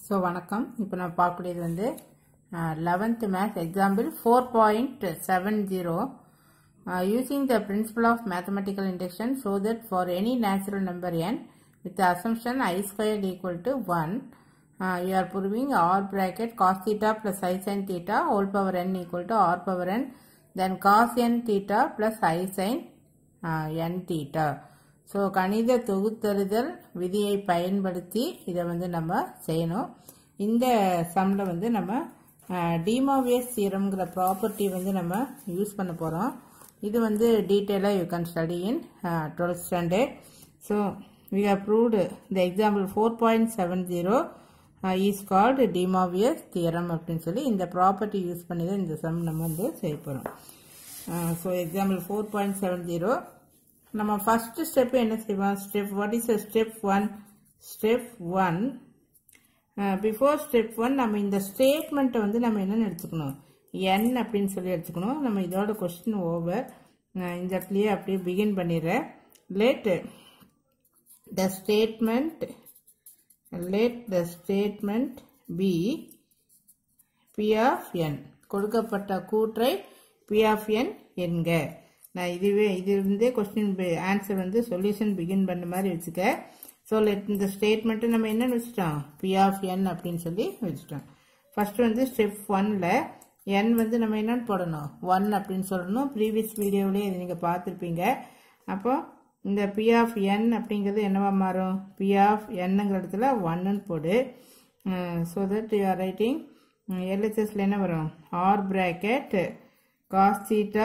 So வணக்கம் இப்போ நான் பார்க்கக்கூடியது வந்து eleventh maths example four point seven zero using the principle of mathematical induction so that for any natural number n with assumption i squared equal to one you are proving r bracket cos theta plus i sine theta whole power n equal to r power n then cos n theta plus i sine n theta so கணித தொகுத்தறிதல் விதியை பயன்படுத்தி இதை வந்து நம்ம செய்யணும் இந்த சம்மில் வந்து நம்ம டிமோவியஸ் சீரம்ங்கிற ப்ராப்பர்ட்டி வந்து நம்ம யூஸ் பண்ண போகிறோம் இது வந்து டீட்டெயிலாக you can study in twelfth standard so we have proved இந்த example four point seven zero is called De Moivre's theorem அப்படின்னு சொல்லி இந்த ப்ராப்பர்ட்டி யூஸ் பண்ணி தான் இந்த சம் நம்ம வந்து செய்ய போகிறோம் so example four point seven zero நம்ம ஃபர்ஸ்ட் ஸ்டெப் என்ன செய்வோம் step what is step one step one before step one நம்ம இந்த ஸ்டேட்மெண்ட்டை வந்து நம்ம என்னென்னு எடுத்துக்கணும் என் அப்படின்னு சொல்லி எடுத்துக்கணும் நம்ம இதோட கொஸ்டின் ஓவர் இந்த இடத்துலயே அப்படியே பிகின் பண்ணிடுறேன் let the statement let the statement be p of n கொடுக்கப்பட்ட கூற்றை p of n என்க நான் இதுவே இது இருந்தே கொஸ்டின் ஆன்சர் வந்து சொல்யூஷன் பிகின் பண்ண மாதிரி வச்சுக்க ஸோ லெட் இந்த ஸ்டேட்மெண்ட்டு நம்ம என்னன்னு வச்சுட்டோம் பி ஆஃப் என் அப்படின்னு சொல்லி வச்சுட்டோம் ஃபர்ஸ்ட் வந்து ஸ்டெப் ஒன்ல என் வந்து நம்ம என்னன்னு போடணும் ஒன் அப்படின்னு சொல்லணும் ப்ரீவியஸ் வீடியோவிலே இது நீங்கள் பார்த்துருப்பீங்க அப்போ இந்த பி ஆஃப் என் அப்படிங்கிறது என்னவா மாறும் பி ஆஃப் என்னங்கிற இடத்துல ஒன்னுன்னு போடு so that you are writing எல்ஹெச்எஸ்ல என்ன வரும் r bracket cos theta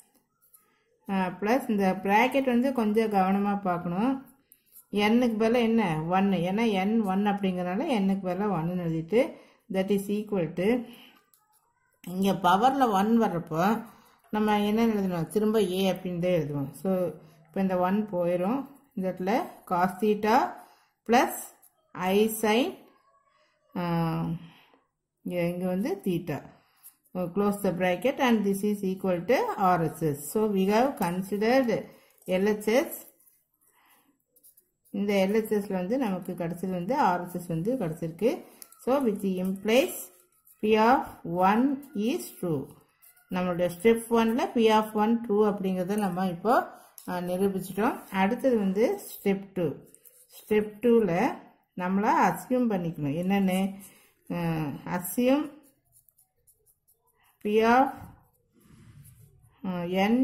plus இந்த ப்ராக்கெட் வந்து கொஞ்சம் கவனமாக பார்க்கணும் எண்ணுக்கு பதிலாக என்ன ஒன்று ஏன்னா என் ஒன் அப்படிங்கிறனால எண்ணுக்கு பதிலாக ஒன்னு எழுதிட்டு தட் இஸ் ஈக்குவல் டு இங்கே பவரில் ஒன் வர்றப்போ நம்ம என்ன எழுதணும் திரும்ப ஏ அப்படின்னு தான் எழுதுவோம் ஸோ இப்போ இந்த ஒன் போயிடும் இந்த இடத்துல cos theta plus i sine இங்கே வந்து theta close the bracket and this is equal to RHS so we have considered LHS இந்த எல்ஹெச்எஸ்ல வந்து நமக்கு கிடைச்சது வந்து ஆர்எஸ்எஸ் வந்து கிடைச்சிருக்கு so which implies P of one is true நம்மளுடைய ஸ்டெப் ஒன்ல பி ஆஃப் ஒன் ட்ரூ அப்படிங்கிறத நம்ம இப்போ நிரூபிச்சிட்டோம் அடுத்தது வந்து ஸ்டெப் டூ ஸ்டெப் டூவில் நம்மளை அசியம் பண்ணிக்கணும் என்னென்னு அசியம் பி ஆஃப் என்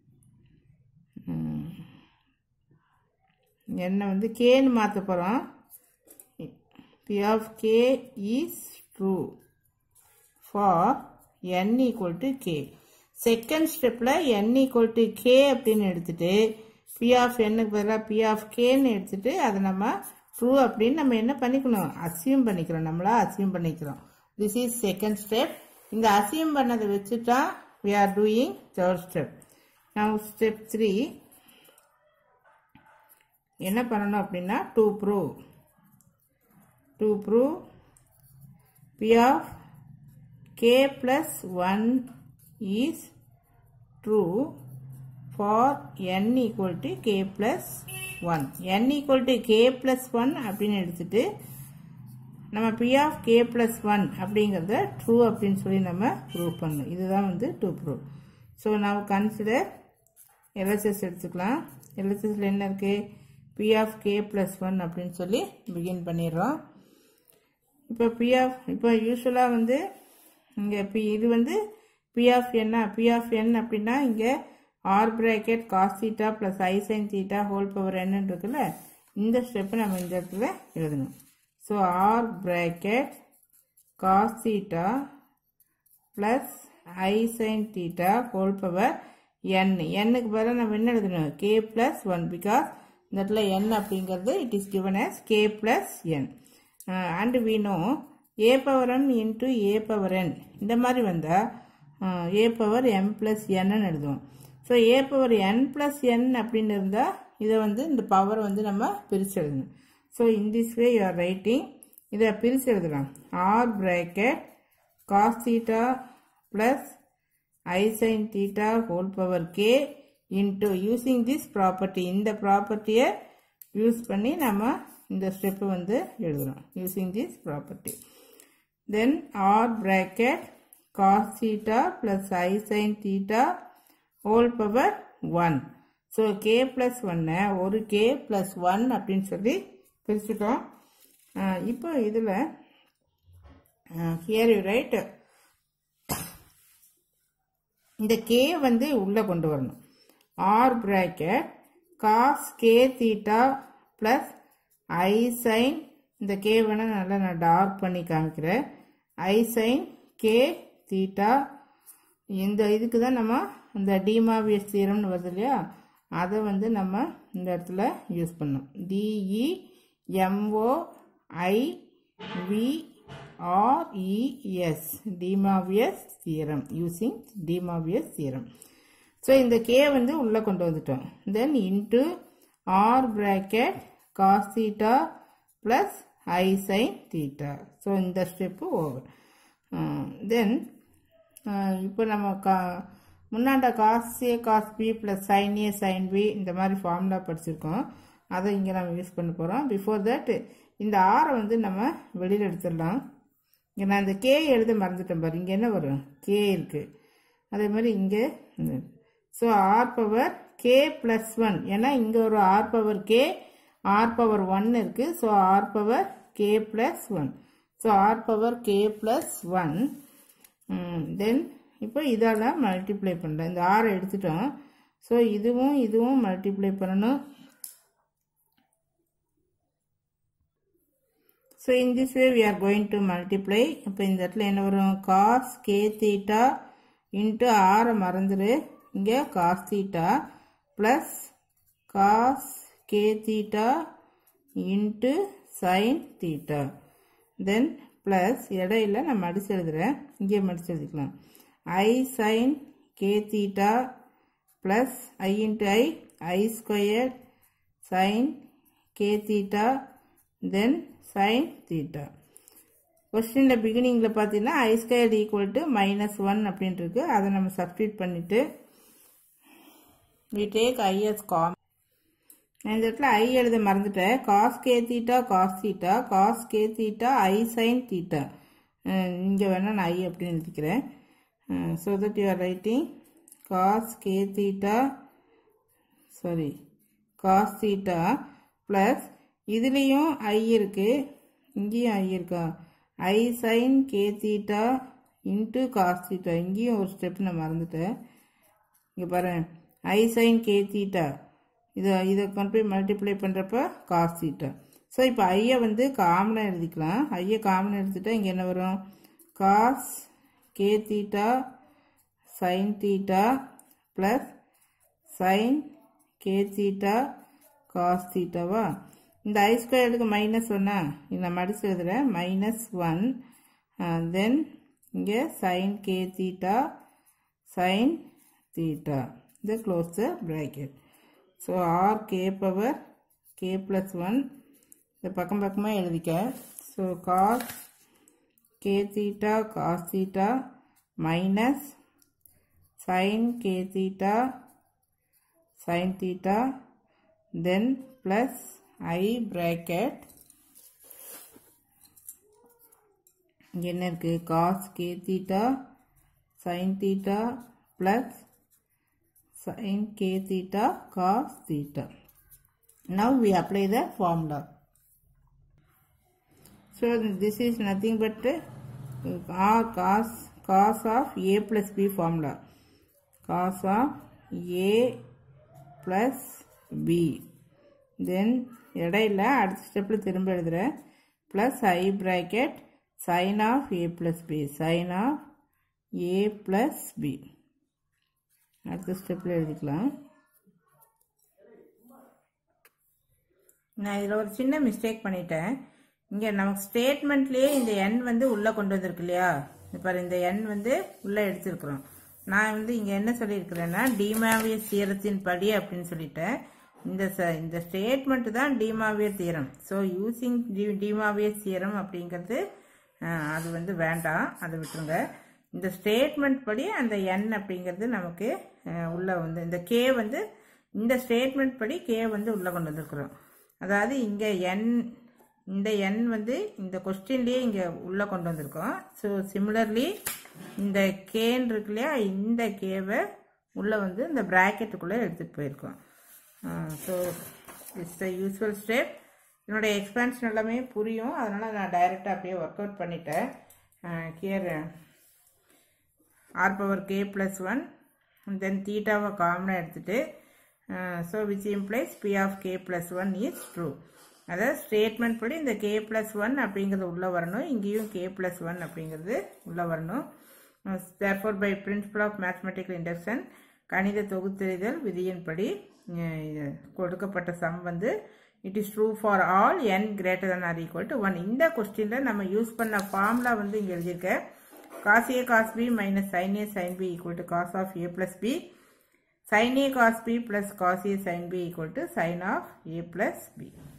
என்னை வந்து கேன்னு மாற்ற போகிறோம் P of k is true for n equal to k second ஸ்டெப்பில் என் ஈக்குவல் டு கே அப்படின்னு எடுத்துட்டு பி ஆஃப் என்னுக்கு பதிலாக பி ஆஃப் கேன்னு எடுத்துட்டு அதை நம்ம ட்ரூ அப்படின்னு நம்ம என்ன பண்ணிக்கணும் அசியூம் பண்ணிக்கிறோம் நம்மளா அசியூம் பண்ணிக்கிறோம் திஸ் இஸ் செகண்ட் ஸ்டெப் இந்த அசியூம் பண்ணதை வச்சுட்டா we are doing third step now step three என்ன பண்ணணும் அப்படின்னா to prove to prove P of k plus 1 is true for n equal to k plus 1 n equal to k plus 1 அப்படின்னு எடுத்துட்டு நம்ம p of k plus 1 அப்படிங்கிறத true அப்படின்னு சொல்லி நம்ம ப்ரூவ் பண்ணணும் இதுதான் வந்து டு ப்ரூவ் ஸோ ನಾವು கன்சிடர் எல்ஹெச்எஸ் எடுத்துக்கலாம் எல்ஹெச்எஸ்ல என்ன இருக்கு p of k plus 1 அப்படின்னு சொல்லி பிகின் பண்ணிடுறோம் இப்போ p of இப்போ யூஸ்வலாக வந்து இங்கே பி இது வந்து பி ஆஃப் என்ன பி ஆஃப் என் அப்படின்னா இங்கே r bracket cos theta plus i sine theta whole power என்னன்னு இருக்குல்ல இந்த ஸ்டெப்பை நம்ம இந்த இடத்துல எழுதணும் so r bracket cos theta plus i sine theta whole power n என்னுக்கு பதிலாக நம்ம என்ன எழுதணும் கே ப்ளஸ் ஒன் பிகாஸ் இந்த இடத்துல என் அப்படிங்கிறது it is given as k plus n and we know a power m into a power n இந்த மாதிரி வந்தால் ஏ பவர் எம் ப்ளஸ் என்னு எழுதுவோம் so a power n plus n அப்படின்னு இருந்தால் இதை வந்து இந்த பவர் வந்து நம்ம பிரித்து எழுதணும் so in this way you are writing இதை பிரித்து எழுதலாம் r bracket cos theta plus i sine theta whole power k into using this property இந்த ப்ராப்பர்ட்டியை யூஸ் பண்ணி நம்ம இந்த ஸ்டெப்பு வந்து எழுதுறோம் using this property then r bracket cos theta plus i sin theta whole power 1 so k plus ஒன்னை ஒரு K plus one அப்படின்னு சொல்லி பிரிச்சுட்டோம் இப்போ இதில் ஹியர் யூ ரைட் இந்த கே வந்து உள்ளே கொண்டு வரணும் r bracket cos k theta plus i sine இந்த கே வேணால் நல்லா நான் டார்க் பண்ணி காமிக்கிறேன் ஐ சைன் கே தீட்டா இந்த இதுக்கு தான் நம்ம இந்த டிமாவியஸ் தீரம்னு வருது இல்லையா அதை வந்து நம்ம இந்த இடத்துல யூஸ் பண்ணோம் DE MO I V RES De Moivre's theorem using De Moivre's theorem so இந்த கே வந்து உள்ளே கொண்டு வந்துட்டோம் then into r bracket cos theta plus i sine theta so இந்த ஸ்டெப்பு ஓவர் தென் இப்போ நம்ம கா முன்னாண்ட cos a cos b plus sine a sine b இந்த மாதிரி ஃபார்முலா படிச்சிருக்கோம் அதை இங்கே நம்ம யூஸ் பண்ண போகிறோம் பிஃபோர் தட் இந்த ஆரை வந்து நம்ம வெளியில் எடுத்துடலாம் இங்கே நான் இந்த கே எழுத மறந்துட்டேன் பாரு இங்கே என்ன வரும் கே இருக்குது அதே மாதிரி இங்கே so r power k plus one ஏன்னா இங்கே ஒரு r power k r power one இருக்குது so r power k plus one so r power k plus one then இப்போ இதால் மல்டிப்ளை பண்ணுறேன் இந்த ஆரை எடுத்துட்டோம் ஸோ இதுவும் இதுவும் மல்டிப்ளை பண்ணணும் so in this way we are going to multiply இப்போ இந்த இடத்துல என்ன வரும் காஸ் கே தீட்டா இன்ட்டு ஆரை மறந்துடு இங்கே cos theta plus cos k theta into sine theta then plus இடையில நான் மடிச்சு எழுதுகிறேன் இங்கே மடிச்சு எழுதிக்கலாம் i sine k theta plus i into i i square sine k theta then sine theta கொஸ்டினில் பிகினிங்கில் பார்த்தீங்கன்னா i square equal to minus one அப்படின்ட்டு இருக்கு அதை நம்ம சப்ஸ்டியூட் பண்ணிவிட்டு வி டேக் ஐஎஸ் காம் நான் இந்த இடத்துல ஐ எழுத மறந்துட்டேன் cos k theta cos theta cos k theta i sine theta இங்கே வேணால் நான் ஐ அப்படின்னு எழுதிக்கிறேன் so that you are writing cos k theta sorry cos theta plus இதுலேயும் ஐ இருக்குது இங்கேயும் ஐ இருக்கா i sine k theta into cos theta இங்கேயும் ஒரு ஸ்டெப் நான் மறந்துட்டேன் இங்கே பாரு ஐ சைன் கே தீட்டா இதை இதை கொண்டு போய் மல்டிப்ளை பண்ணுறப்ப காஸ் தீட்டா ஸோ இப்போ ஐயை வந்து காமனாக எழுதிக்கலாம் ஐயை காமனாக எடுத்துட்டா இங்கே என்ன வரும் cos k theta sine theta plus sine k theta cos தீட்டாவா இந்த ஐ ஸ்கொயருக்கு மைனஸ் ஒன்னா நான் மடிச்சு எழுதுகிறேன் மைனஸ் ஒன் தென் இங்கே sine k theta sine theta இது close the bracket so r k power k plus one இந்த பக்கம் பக்கமாக எழுதிக்க ஸோ cos k theta cos theta minus sine k theta sine theta then plus i bracket இங்கே என்ன இருக்குது cos k theta sine theta plus sin k theta cos theta. Now we apply the formula. So this is nothing but r cos cos of a plus b formula. Cos of a plus b. Then இடையில அடுத்த ஸ்டெப்பில் திரும்ப எழுதுகிறேன் plus i bracket sine of a plus b sine of a plus b அடுத்த ஸ்டெப்பில் எழுதிக்கலாம் நான் இதில் ஒரு சின்ன மிஸ்டேக் பண்ணிட்டேன் இங்கே நமக்கு ஸ்டேட்மெண்ட்லேயே இந்த எண் வந்து உள்ளே கொண்டு வந்திருக்கு இல்லையா இப்போ இந்த எண் வந்து உள்ளே எடுத்துருக்குறோம் நான் வந்து இங்கே என்ன சொல்லியிருக்கிறேன்னா டிமாவியர் தீரத்தின் படி அப்படின்னு சொல்லிட்டேன் இந்த ச இந்த ஸ்டேட்மெண்ட் தான் டிமாவியர் தீரம் ஸோ யூசிங் டி டிமாவியர் தீரம் அப்படிங்கிறது அது வந்து வேண்டாம் அதை விட்டுருங்க இந்த ஸ்டேட்மெண்ட் படி அந்த என் அப்படிங்கிறது நமக்கு உள்ளே வந்து இந்த கே வந்து இந்த ஸ்டேட்மெண்ட் படி கே வந்து உள்ளே கொண்டு வந்திருக்கிறோம் அதாவது இங்கே என் இந்த எண் வந்து இந்த கொஸ்டின்லேயே இங்கே உள்ளே கொண்டு வந்திருக்கோம் ஸோ சிமிலர்லி இந்த கேன் இருக்கு இல்லையா இந்த கேவை உள்ளே வந்து இந்த ப்ராக்கெட்டுக்குள்ளே எடுத்துகிட்டு போயிருக்கோம் so it's the usual step என்னுடைய எக்ஸ்பேன்ஷன் எல்லாமே புரியும் அதனால் நான் டைரெக்டாக அப்படியே ஒர்க் அவுட் பண்ணிட்டேன் here r power k plus one then தீட்டாவை காமனாக எடுத்துகிட்டு so which implies P of k plus one is true அதாவது ஸ்டேட்மெண்ட் படி இந்த கே ப்ளஸ் ஒன் அப்படிங்கிறது உள்ளே வரணும் இங்கேயும் கே ப்ளஸ் ஒன் அப்படிங்கிறது உள்ளே வரணும் therefore by principle of mathematical induction கணித தொகுத்தெறிதல் விதியின்படி கொடுக்கப்பட்ட சம் வந்து it is true for all n greater than or equal to one இந்த கொஸ்டினில் நம்ம யூஸ் பண்ண ஃபார்முலா வந்து இங்கே எழுதியிருக்கேன் cos a cos b minus sine a sine b equal to cos of a plus b sin a cos b plus cos a sin b equal to sin of a plus b.